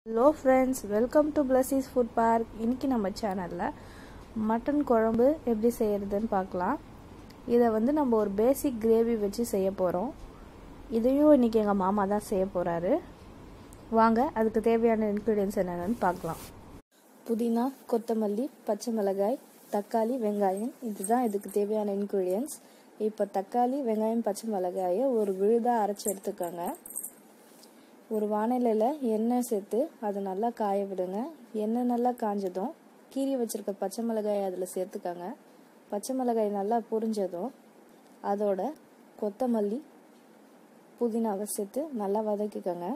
hello friends welcome to பிளஸிஸ் food park இன்றைக்கி நம்ம சேனலில் மட்டன் குழம்பு எப்படி செய்கிறதுன்னு பார்க்கலாம் இதை வந்து நம்ம ஒரு பேசிக் கிரேவி வச்சு செய்ய போகிறோம் இதையும் இன்றைக்கி எங்கள் மாமா தான் செய்ய போகிறாரு வாங்க அதுக்கு தேவையான இன்க்ரீடியன்ஸ் என்னென்னு பார்க்கலாம் புதினா கொத்தமல்லி பச்சை மிளகாய் தக்காளி வெங்காயம் இதுதான் இதுக்கு தேவையான இன்க்ரீடியன்ஸ் இப்போ தக்காளி வெங்காயம் பச்சை மிளகாயை ஒரு விழுதாக அரைச்சி எடுத்துக்கோங்க ஒரு வானிலையில் எண்ணெய் சேர்த்து அதை நல்லா காய விடுங்க எண்ணெய் நல்லா காஞ்சதும் கீறி வச்சுருக்க பச்சை மிளகாய் அதில் சேர்த்துக்கோங்க பச்சை மிளகாய் நல்லா புரிஞ்சதும் அதோட கொத்தமல்லி புதினாவை சேர்த்து நல்லா வதக்கிக்கோங்க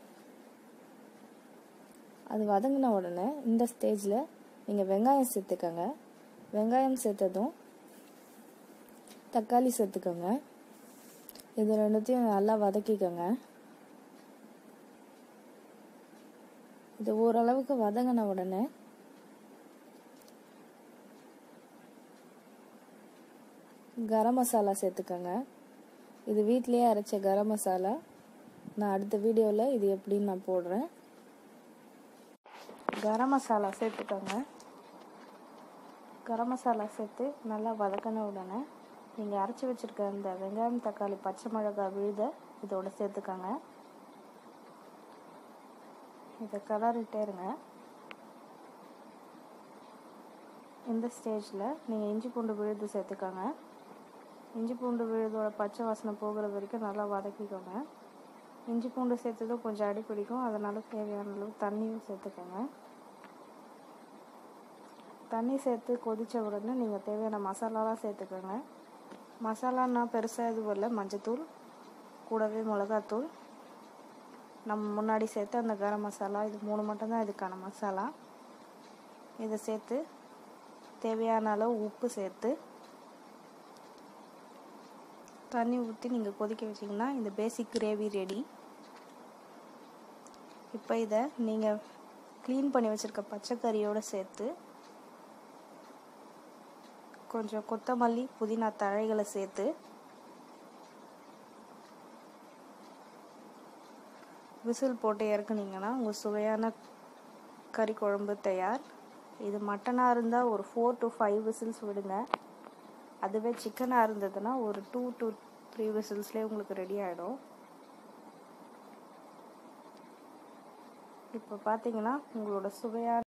அது வதங்கின உடனே இந்த ஸ்டேஜில் நீங்கள் வெங்காயம் சேர்த்துக்கோங்க வெங்காயம் சேர்த்ததும் தக்காளி சேர்த்துக்கோங்க இது ரெண்டுத்தையும் நல்லா வதக்கிக்கோங்க இது ஓரளவுக்கு வதங்கின உடனே கரம் மசாலா சேர்த்துக்கோங்க இது வீட்லேயே அரைச்ச கரம் மசாலா நான் அடுத்த வீடியோவில் இது எப்படின்னு நான் போடுறேன் கரம் மசாலா சேர்த்துக்கோங்க கரம் மசாலா சேர்த்து நல்லா வதக்கின உடனே நீங்கள் அரைச்சி வச்சுருக்க அந்த வெங்காயம் தக்காளி பச்சை மிளகாய் விழுத இதோட சேர்த்துக்கோங்க இதை கலரிட்டே இருங்க இந்த ஸ்டேஜில் நீங்கள் இஞ்சி பூண்டு விழுது சேர்த்துக்கோங்க இஞ்சி பூண்டு விழுதோட பச்சை வாசனை போகிற வரைக்கும் நல்லா வதக்கிக்கோங்க இஞ்சி பூண்டு சேர்த்ததும் கொஞ்சம் அடி பிடிக்கும் அதனால் தேவையான அளவு தண்ணியும் சேர்த்துக்கோங்க தண்ணி சேர்த்து கொதித்த உடனே நீங்கள் தேவையான மசாலாலாம் சேர்த்துக்கோங்க மசாலான்னா பெருசாக எதுவும் இல்லை மஞ்சத்தூள் கூடவே மிளகாத்தூள் நம்ம முன்னாடி சேர்த்து அந்த கரம் மசாலா இது மூணு மட்டும்தான் இதுக்கான மசாலா இதை சேர்த்து தேவையான அளவு உப்பு சேர்த்து தண்ணி ஊற்றி நீங்கள் கொதிக்க வச்சிங்கன்னா இந்த பேசிக் கிரேவி ரெடி இப்போ இதை நீங்கள் க்ளீன் பண்ணி வச்சுருக்க பச்சைக்கறியோடு சேர்த்து கொஞ்சம் கொத்தமல்லி புதினா தழைகளை சேர்த்து விசில் போட்டு இறக்குனீங்கன்னா உங்கள் சுவையான கறி குழம்பு தயார் இது மட்டனாக இருந்தால் ஒரு ஃபோர் டு ஃபைவ் விசில்ஸ் விடுங்க அதுவே சிக்கனாக இருந்ததுன்னா ஒரு டூ டு த்ரீ விசில்ஸ்லேயே உங்களுக்கு ரெடி ஆகிடும் இப்போ பார்த்தீங்கன்னா உங்களோட சுவையான